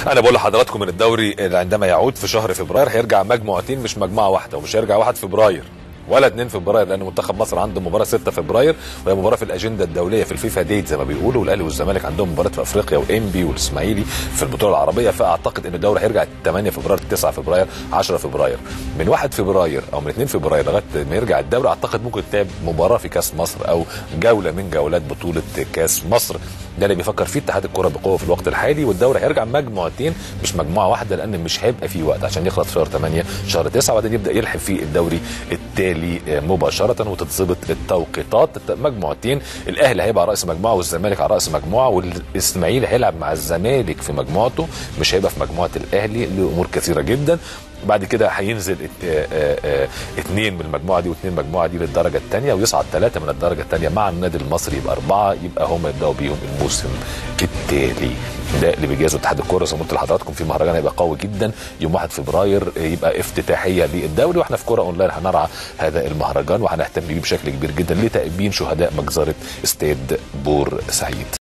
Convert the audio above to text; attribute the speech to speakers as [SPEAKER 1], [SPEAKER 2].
[SPEAKER 1] انا بقول لحضراتكم ان الدوري عندما يعود في شهر فبراير هيرجع مجموعتين مش مجموعه واحده ومش هيرجع 1 فبراير ولا 2 فبراير لان منتخب مصر عنده مباراه 6 فبراير وهي مباراه في الاجنده الدوليه في الفيفا ديت زي ما بيقولوا والاهلي والزمالك عندهم مباراه في افريقيا وانبي والاسماعيلي في البطوله العربيه فاعتقد ان الدوري هيرجع 8 فبراير 9 فبراير 10 فبراير من 1 فبراير او من 2 فبراير لغايه ما يرجع الدوري اعتقد ممكن تلعب مباراه في كاس مصر او جوله من جولات بطوله كاس مصر ده اللي بيفكر فيه اتحاد الكره بقوه في الوقت الحالي والدوري هيرجع مجموعتين مش مجموعه واحده لان مش هيبقى فيه وقت عشان يخلص شهر 8 شهر 9 وبعدين يبدا يلحق فيه الدوري التالي مباشره وتتظبط التوقيتات مجموعتين الاهلي هيبقى على راس مجموعه والزمالك على راس مجموعه والاسماعيلي هيلعب مع الزمالك في مجموعته مش هيبقى في مجموعه الاهلي لامور كثيره جدا بعد كده هينزل اثنين من المجموعه دي واثنين من المجموعه دي للدرجه الثانيه ويصعد ثلاثه من الدرجه الثانيه مع النادي المصري يبقى اربعه يبقى هم يبداوا بيهم الموسم التالي ده اللي بيجهزه اتحاد الكوره زي ما قلت لحضراتكم في مهرجان هيبقى قوي جدا يوم 1 فبراير يبقى افتتاحيه للدوري واحنا في كوره اونلاين هنرعى هذا المهرجان وهنهتم بيه بشكل كبير جدا لتأبين شهداء مجزره استاد بور سعيد